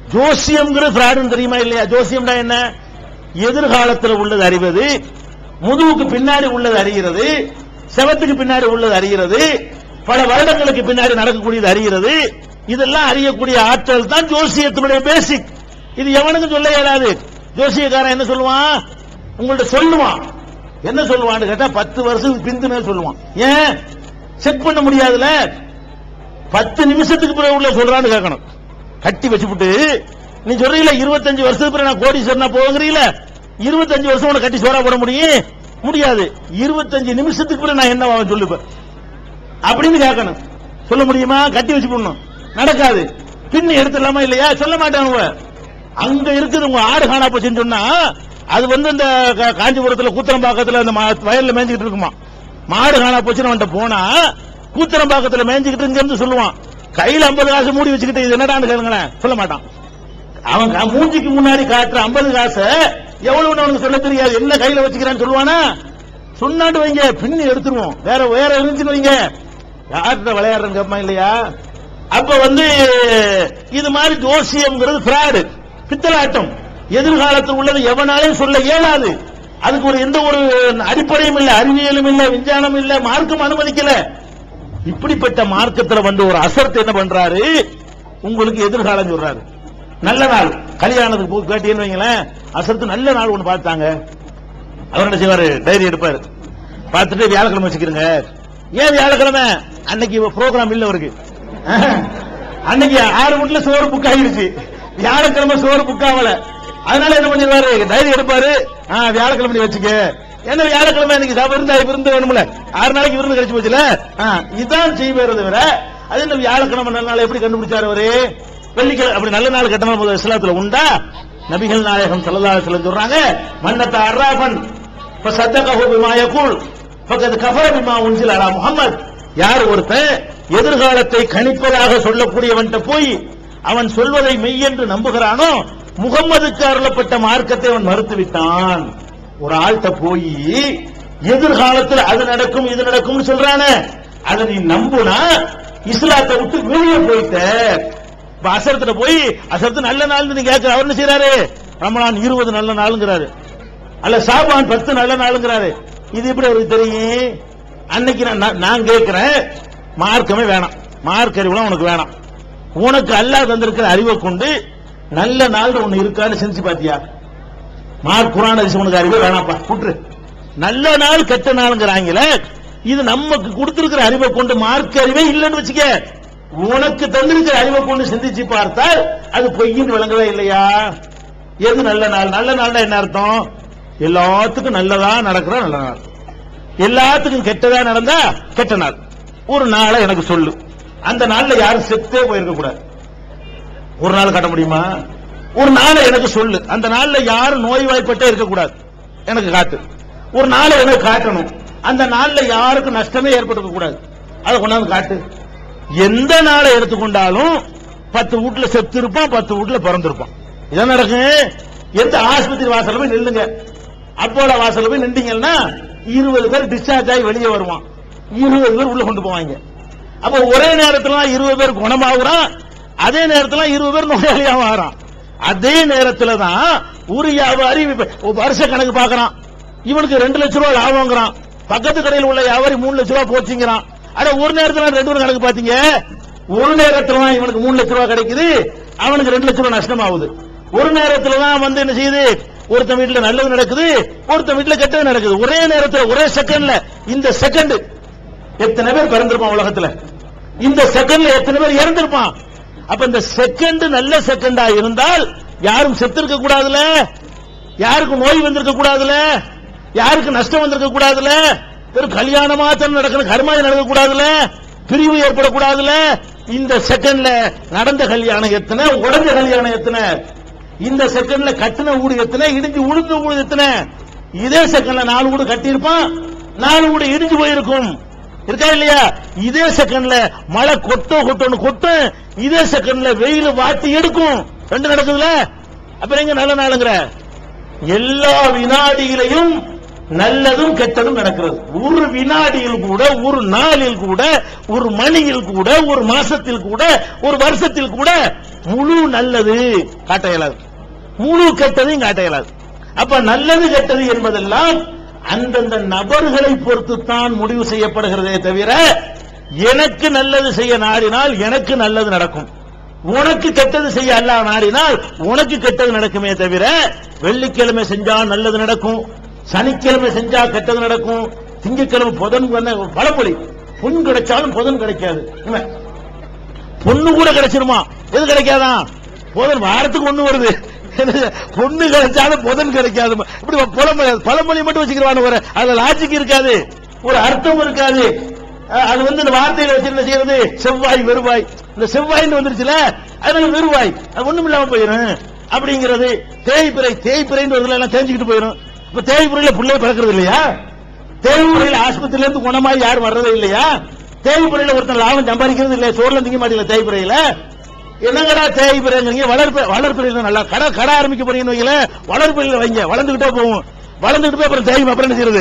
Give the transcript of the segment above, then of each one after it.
ஜோசியம்ங்கிற ஃபிராடுன்னு தெரியுமா இல்லையா ஜோசியம்னா என்ன எதிர்காலத்தில் உள்ளது அறிவது முதுகுக்கு பின்னாடி உள்ளது அறிகிறது செவத்துக்கு பின்னாடி உள்ளது அறிகிறது பல வருடங்களுக்கு பின்னாடி நடக்கக்கூடியது அறிகிறது இதெல்லாம் அறியக்கூடிய ஆற்றல் தான் ஜோசியத்தினுடைய பேசிக் இது எவனுக்கும் சொல்ல இயலாது ஜோசியக்காரன் என்ன சொல்லுவான் உங்கள்ட்ட சொல்லுவான் என்ன சொல்லுவான்னு கேட்டா பத்து வருஷத்துக்கு பிந்துனே சொல்லுவான் ஏன் செக் பண்ண முடியாதுல பத்து நிமிஷத்துக்கு பிறகு உள்ள சொல்றான்னு கேட்கணும் கட்டி வச்சுப்புட்டு நீ சொல்றீங்களா இருபத்தஞ்சு வருஷத்துக்கு பிறகு நான் கோடீஸ்வரனா போகிறீங்கள இருபத்தஞ்சு வருஷம் உனக்கு கட்டி சோறா போட முடியும் முடியாது இருபத்தஞ்சு நிமிஷத்துக்கு பிறகு நான் என்ன சொல்லுப்பேன் அப்படின்னு கேட்கணும் சொல்ல முடியுமா கட்டி வச்சு போடணும் நடக்காது பின்னு எடுத்துடலாமா இல்லையா சொல்ல மாட்டாங்க அங்க இருக்குது உங்க ஆடு காணா போச்சுன்னு சொன்னா அது வந்து இந்த கா- காஞ்சிபுரத்துல கூத்தரம்பாக்கத்துல அந்த மா- வயல்ல மேய்ஞ்சிக்கிட்டு இருக்குமா மாடு காணா போச்சுன்னு அவன்கிட்ட போனா கூத்தரம்பாக்கத்துல மேய்ஞ்சிக்கிட்டு இங்க இருந்து சொல்லுவான் கையில 50 காசு மூடி வச்சுக்கிட்டு இது என்னடான்னு கேளுங்களேன் சொல்ல மாட்டான் அவன் க- மூஞ்சிக்கு முன்னாடி காட்டுற 50 காசை எவ்வளவுன்னு அவனுக்கு சொல்ல தெரியாது என்ன கையில வச்சுக்கிறான்னு சொல்லுவானா சொன்னாண்டு வைங்க பின்னி எடுத்துருவோம் வேற வேற இருந்துச்சுன்னு வைங்க யார்கிட்ட விளையாடுறேன்னு கேட்பான் இல்லையா அப்ப வந்து இது மாதிரி ஜோசியம்ங்கிறது பிராடு பித்தலாட்டம் எதிர்காலத்தில் உள்ளது எவனாலையும் சொல்ல இயலாது அதுக்கு ஒரு எந்த ஒரு அடிப்படையும் இல்ல அறிவியலும் இல்ல விஞ்ஞானம் இல்ல மார்க்கம் அனுமதிக்கல இப்படிப்பட்ட மார்க்கத்துல வந்து ஒரு அசர்த்து என்ன பண்றாரு உங்களுக்கு எதிர்காலம் சொல்றாரு நல்ல நாள் கல்யாணத்துக்கு போய் கேட்டீங்கன்னு வைங்களேன் அசர்த்து நல்ல நாள் ஒண்ணு பார்த்தாங்க அவர் என்ன செய்வாரு டைரி எடுப்பாரு பார்த்துட்டு வியாழக்கிழமை வச்சுக்கிறங்க ஏன் வியாழக்கிழமை அன்னைக்கு ப்ரோக்ராம் இல்ல அவருக்கு அன்னைக்கு ஆறு வீட்டுல சோறு புக் ஆகிருச்சு வியாழக்கிழமை சோறு புக் ஆகல அதனால என்ன பண்ணிடுவாரு டைரி எடுப்பாரு ஆ, வியாழக்கிழமை நீ வச்சுக்க என்ன வியாழக்கிழமை இன்னைக்கு சா- விருந்து விருந்து வேணும்ல ஆறு நாளைக்கு விருந்து கிடைச்சு போச்சுல ஆ, இதான் செய்வாரு தவிர அது இந்த வியாழக்கிழமை நல்ல நாள் எப்படி கண்டுபிடிச்சாரு அவரு வெள்ளிக்கிழமை அப்படி நல்ல நாள் கெட்ட நாள் முதல்ல இஸ்லாத்துல உண்டா நபிகள் நாயகம் ஸல்லல்லாஹு அலைஹி வஸல்லம் சொல்றாங்க மன்னத்த அர்ராஃபன் ஃபஸத்தகஹு பிமா யகூல் ஃபகத் கஃபர பிமா உன்சில அலா முஹம்மத் யார் ஒருத்தன் எதிர்காலத்தை கணிப்பதாக சொல்லக்கூடியவன்ட்ட போய் அவன் சொல்வதை மெய் என்று நம்புகிறானோ முகம்மதுக்கு அருளப்பட்ட மார்க்கத்தை அவன் மறுத்து விட்டான் ஒரு ஆள்கிட்ட போய் எதிர்காலத்தில் அது நடக்கும் இது நடக்கும்னு சொல்றானே அதை நீ நம்புனா இஸ்லாத்தை விட்டு வெளியே போயிட்ட இப்ப அசரத்துல போய் அசரத்து நல்ல நாள் நீ கேட்க அவர் என்ன செய்யறாரு ரமலான் இருபது நல்ல நாளுங்கிறாரு அல்ல சாபான் பத்து நல்ல நாளுங்கிறாரு இது எப்படி அவருக்கு தெரியும் அன்னைக்கு நான் நான் நான் கேட்கிறேன் மார்க்கமே வேணாம் மார்க் அறிவுலாம் உனக்கு வேணாம் உனக்கு அல்லாஹ் தந்திருக்கிற அறிவை கொண்டு நல்ல நாள் ஒண்ணு இருக்கான்னு செஞ்சு பாத்தியா மார்க் குரான் அதிசயம் உனக்கு அறிவே வேணாம்ப்பா கூட்டுரு நல்ல நாள் கெட்ட நாளுங்கிறாங்களே இது நமக்கு கொடுத்திருக்கிற அறிவை கொண்டு மார்க் அறிவே இல்லைன்னு வச்சுக்க உனக்கு தந்திருக்கிற அறிவை கொண்டு சிந்திச்சு பார்த்தால் அது பொய்யின்னு விளங்கவே இல்லையா எது நல்ல நாள் நல்ல நாள்னா என்ன அர்த்தம் எல்லாத்துக்கும் நல்லதா நடக்கிற நல்ல நாள் எல்லாத்துக்கும் கெட்டதா நடந்தா கெட்ட நாள் ஒரு நாளை எனக்கு சொல்லு அந்த நாள்ல யாரும் செத்தே போயிருக்க கூடாது ஒரு நாள் காட்ட முடியுமா ஒரு நாளை எனக்கு சொல்லு அந்த நாள்ல யாரும் நோய்வாய்ப்பட்டே இருக்கக்கூடாது எனக்கு காட்டு ஒரு நாளை எனக்கு காட்டணும் அந்த நாள்ல யாருக்கும் நஷ்டமே ஏற்பட்டிருக்க கூடாது அதை கொண்டாந்து காட்டு எந்த நாளை எடுத்துக்கொண்டாலும் பத்து வீட்டுல செத்து இருப்பான் பத்து வீட்டுல பிறந்திருப்பான் இதான் நடக்கும் எந்த ஆஸ்பத்திரி வாசல்ல போய் நில்லுங்க அப்போலோ வாசல்ல போய் நின்றீங்கன்னா இருபது பேர் டிஸ்சார்ஜ் ஆகி வெளியே வருவான் இருபது பேர் உள்ள கொண்டு போவாங்க அப்ப ஒரே நேரத்துல இருபது பேர் குணமாகுறான் அதே நேரத்துல இருபது பேர் நோயாளியாக ஆகிறான் அதே நேரத்துல தான் ஒரு வியாபாரி இப்ப வருஷ கணக்கு பார்க்கறான் இவனுக்கு ரெண்டு லட்சம் ரூபாய் லாபங்கிறான் பக்கத்து கடையில் உள்ள வியாபாரி மூணு லட்சம் ரூபாய் போச்சுங்கிறான் அட ஒரு நேரத்துல ரெண்டு பேரும் கணக்கு பாத்தீங்க ஒரு நேரத்துல தான் இவனுக்கு மூணு லட்சம் ரூபாய் கிடைக்குது அவனுக்கு ரெண்டு லட்சம் ரூபாய் நஷ்டமாகுது ஒரு நேரத்துல தான் வந்து என்ன செய்யுது ஒருத்தன் வீட்டுல நல்லது நடக்குது ஒருத்தன் வீட்டுல கெட்டது நடக்குது ஒரே நேரத்துல ஒரே செகண்ட்ல இந்த செகண்ட் எத்தனை பேர் பிறந்திருப்பான் உலகத்துல இந்த செகண்ட்ல எத்தனை பேர் இறந்திருப்பான் அப்ப இந்த செகண்ட் நல்ல செகண்டா இருந்தால் யாரும் செத்திருக்க கூடாதுல யாருக்கும் நோய் வந்திருக்க கூடாதுல யாருக்கு நஷ்டம் வந்திருக்க கூடாதுல ஒரு கல்யாணமா தான் நடக்கணும் கர்மாதி நடக்க கூடாதுல பிரிவு ஏற்படக்கூடாதுல இந்த செகண்ட்ல நடந்த கல்யாணம் எத்தனை உடஞ்ச கல்யாணம் எத்தனை இந்த செகண்ட்ல கட்டின வீடு எத்தனை இடிஞ்சு உளுந்த வீடு எத்தனை இதே செகண்ட்ல நாலு வீடு கட்டியிருப்பான் நாலு வீடு இடிஞ்சு போயிருக்கும் இருக்கா இல்லையா இதே செகண்ட்ல மழை கொட்டோ கொட்டோன்னு கொட்டும் இதே செகண்ட்ல வெயில் வாட்டி எடுக்கும் ரெண்டு நடக்குதுல அப்புறம் எங்க நல்ல நாளுங்கிற எல்லா வினாடியிலையும் நல்லதும் கெட்டதும் நடக்கிறது ஒரு வினாடியில் கூட ஒரு நாளில் கூட ஒரு மணியில் கூட ஒரு மாசத்தில் கூட ஒரு வருஷத்தில் கூட முழு நல்லது காட்ட இயலாது முழு கெட்டதையும் காட்ட இயலாது அப்ப நல்லது கெட்டது என்பதெல்லாம் அந்தந்த நபர்களை பொறுத்துத்தான் முடிவு செய்யப்படுகிறதே தவிர எனக்கு நல்லது செய்ய நாடினால் எனக்கு நல்லது நடக்கும் உனக்கு கெட்டது செய்ய அல்லாஹ் நாடினால் உனக்கு கெட்டது நடக்குமே தவிர வெள்ளிக்கிழமை செஞ்சா நல்லது நடக்கும் சனிக்கிழமை செஞ்சா கெட்டது நடக்கும் திங்கட்கிழமை புதன் வந்த பழமொழி பொன் கிடைச்சாலும் புதன் கிடைக்காது என்ன? பொண்ணு கூட கிடைச்சிருமா எது கிடைக்காதான் புதன் வாரத்துக்கு ஒண்ணு வருது பொண்ணு கிடைச்சாலும் புதன் கிடைக்காது இப்படி பழமொழி பழமொழி மட்டும் வச்சுக்கிறவான ஒரு அதுல லாஜிக் இருக்காது ஒரு அர்த்தம் இருக்காது அஹ் அது வந்து இந்த வார்த்தையில வச்சிருந்த செய்யறது செவ்வாய் வெறுவாய் இந்த செவ்வாய்ன்னு வந்துருச்சுல அதனால வெறுவாய் அது ஒண்ணும் இல்லாம போயிடும் அப்படிங்கிறது தேய்பிறை தேய்பிறைன்னு வருதுல எல்லாம் தெரிஞ்சுக்கிட்டு போயிடும் இப்ப தேய்பிறையில பிள்ளைய பிறக்கிறது இல்லையா தேய்பிறையில ஆஸ்பத்திரியில இருந்து குணமாய் யாரும் வர்றதே இல்லையா தேய்பிறையில ஒருத்தன் லாபம் சம்பாதிக்கிறது இல்லையா சோறுல திங்க மாட்டீங்களா தேய்பிறையில என்னங்கடா தேய்பிறைங்கிறீங்க வளர்ப்பு வளர்ப்பிறையில நல்லா கடை கடை ஆரம்பிக்க போறீங்கன்னு வைங்கள வளர்ப்பிறையில வைங்க வளர்ந்துகிட்டே போகும் வளர்ந்துகிட்டு போய் அப்புறம் தேயும் அப்புறம் என்ன செய்யறது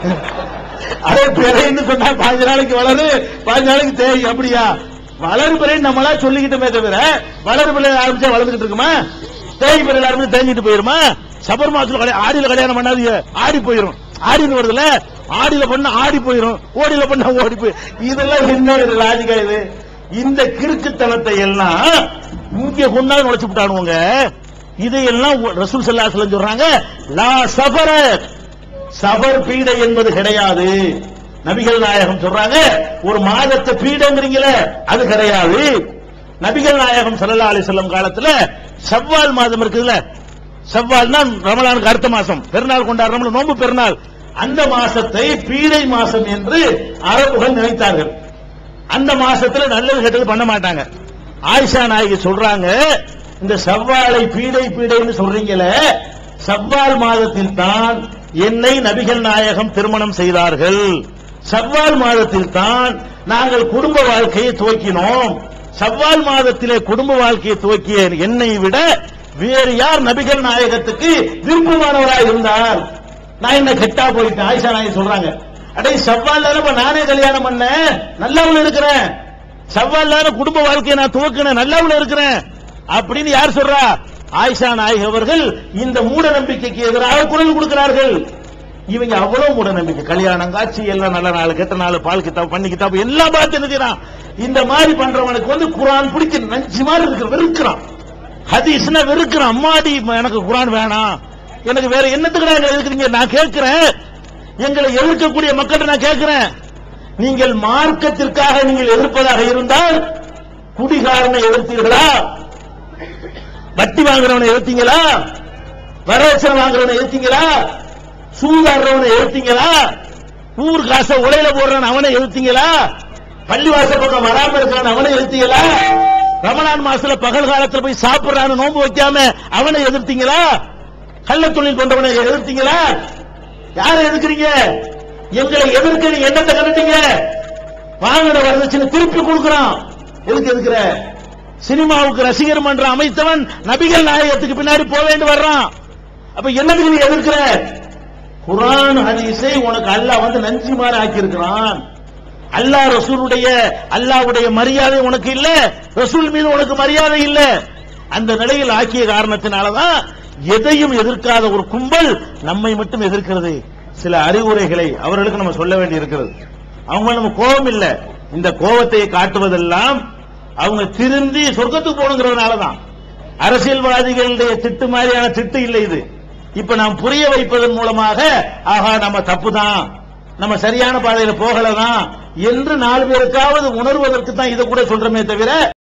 அதே பிறைன்னு சொன்னா பாஞ்சு நாளைக்கு வளரு பாஞ்சு நாளைக்கு தேய் அப்படியா வளரு பிறை நம்மளா சொல்லிக்கிட்டோமே தவிர வளரு பிள்ளை ஆரம்பிச்சா வளர்ந்துகிட்டு இருக்குமா தேய் பிறை ஆரம்பிச்சு தேஞ்சிட்டு போயிருமா சபர் மாசத்துல கல்யாணம் ஆடியில கல்யாணம் பண்ணாதீங்க ஆடி போயிரும் ஆடின்னு வருதுல ஆடியில பண்ண ஆடி போயிரும் ஓடியில பண்ண ஓடி போய் இதெல்லாம் என்ன இது லாஜிக்கா இது இந்த கிறுக்குத்தனத்தை எல்லாம் இங்க கொண்டாந்து நுழைச்சு விட்டானுங்க இதையெல்லாம் ரசூல் சல்லாஹ் சொல்றாங்க லா சபர சபர் பீடை என்பது கிடையாது நபிகள் நாயகம் சொல்றாங்க ஒரு மாதத்தை பீடைங்கிறீங்களே அது கிடையாது நபிகள் நாயகம் ஸல்லல்லாஹு அலைஹி வஸல்லம் காலத்துல ஷவ்வால் மாதம் இருக்குதுல்ல ஷவ்வால் தான் ரமலானுக்கு அடுத்த மாசம் பெருநாள் கொண்டாடுறோம்ல நோன்பு பெருநாள் அந்த மாசத்தை பீடை மாசம் என்று அரபுகள் நினைத்தார்கள் அந்த மாசத்துல நல்லது கெட்டது பண்ண மாட்டாங்க ஆயிஷா நாயகி சொல்றாங்க இந்த செவ்வாழை பீடை பீடைன்னு சொல்றீங்களே செவ்வால் மாதத்தில் தான் என்னை நபிகள் நாயகம் திருமணம் செய்தார்கள் செவ்வால் மாதத்தில் தான் நாங்கள் குடும்ப வாழ்க்கையை துவக்கினோம் செவ்வால் மாதத்திலே குடும்ப வாழ்க்கையை துவக்கிய என்னை விட வேறு யார் நபிகள் நாயகத்துக்கு விருப்பமானவராக இருந்தார் நான் என்ன கெட்டா போயிட்டேன் ஆயிஷா நாயகி சொல்றாங்க அடே செவ்வால் தானே நானே கல்யாணம் பண்ணேன் நல்லாவுல இருக்கிறேன் செவ்வால் தானே குடும்ப வாழ்க்கையை நான் துவக்கினேன் நல்லாவுல இருக்கிறேன் அப்படின்னு யார் சொல்றா ஆயிஷா நாயகி அவர்கள் இந்த மூட நம்பிக்கைக்கு எதிராக குரல் கொடுக்கிறார்கள் இவங்க அவ்வளவு மூட நம்பிக்கை கல்யாணம் காட்சி எல்லாம் நல்ல நாள் கெட்ட நாள் பால் கித்தாப் பண்ணி கித்தாப் எல்லாம் பார்த்து என்ன செய்யறான் இந்த மாதிரி பண்றவனுக்கு வந்து குரான் பிடிக்க நஞ்சு மாதிரி இருக்கு வெறுக்கிறான் ஹதீஸ்னா வெறுக்கிறான் அம்மாடி எனக்கு குரான் வேணாம் எனக்கு வேற என்னத்துக்கு நான் எதிர்க்கிறீங்க நான் கேட்கிறேன் எங்களை எதிர்க்கக்கூடிய மக்கள்கிட்ட நான் கேட்கிறேன் நீங்கள் மார்க்கத்திற்காக நீங்கள் எதிர்ப்பதாக இருந்தால் குடிகாரனை எதிர்த்தீர்களா வட்டி வாங்குறவனை எதிர்த்தீங்களா வரதட்சணை வாங்குறவனை எதிர்த்தீங்களா சூதாடுறவனை எதிர்த்தீங்களா ஊர் காசை உலையில போடுறவன் அவனை எதிர்த்தீங்களா பள்ளிவாசல் பக்கம் வராம இருக்கிறவன் அவனை எதிர்த்தீங்களா ரமலான் மாசத்துல பகல் காலத்துல போய் சாப்பிடுறான்னு நோன்பு வைக்காம அவனை எதிர்த்தீங்களா கள்ள தொழில் பண்றவனை எதிர்த்தீங்களா யாரை எதிர்க்கிறீங்க எங்களை எதிர்க்க நீங்க என்னத்தை கண்டுட்டீங்க வாங்கின வரதட்சணை திருப்பி கொடுக்கறான் எதுக்கு எதுக்குற சினிமாவுக்கு ரசிகர் மன்றம் அமைத்தவன் நபிகள் நாயகத்துக்கு பின்னாடி போக வேண்டி வர்றான் அப்ப என்னதுக்கு நீ எதிர்க்கிற குரான் ஹதீஸை உனக்கு அல்லாஹ் வந்து நன்றி மாற ஆக்கி இருக்கிறான் அல்லாஹ் ரசூலுடைய அல்லாஹ்வுடைய மரியாதை உனக்கு இல்ல ரசூல் மீது உனக்கு மரியாதை இல்ல அந்த நிலையில் ஆக்கிய காரணத்தினாலதான் எதையும் எதிர்க்காத ஒரு கும்பல் நம்மை மட்டும் எதிர்க்கிறது சில அறிவுரைகளை அவர்களுக்கு நம்ம சொல்ல வேண்டி இருக்கிறது அவங்க நம்ம கோபம் இல்ல இந்த கோபத்தை காட்டுவதெல்லாம் அவங்க திருந்தி சொர்க்கத்துக்கு போகணுங்கிறதுனாலதான் அரசியல்வாதிகளுடைய திட்டு மாதிரியான திட்டு இல்லை இது இப்ப நாம் புரிய வைப்பதன் மூலமாக ஆஹா நம்ம தப்பு தான் நம்ம சரியான பாதையில போகலதான் என்று நாலு பேருக்காவது உணர்வதற்கு தான் இதை கூட சொல்றமே தவிர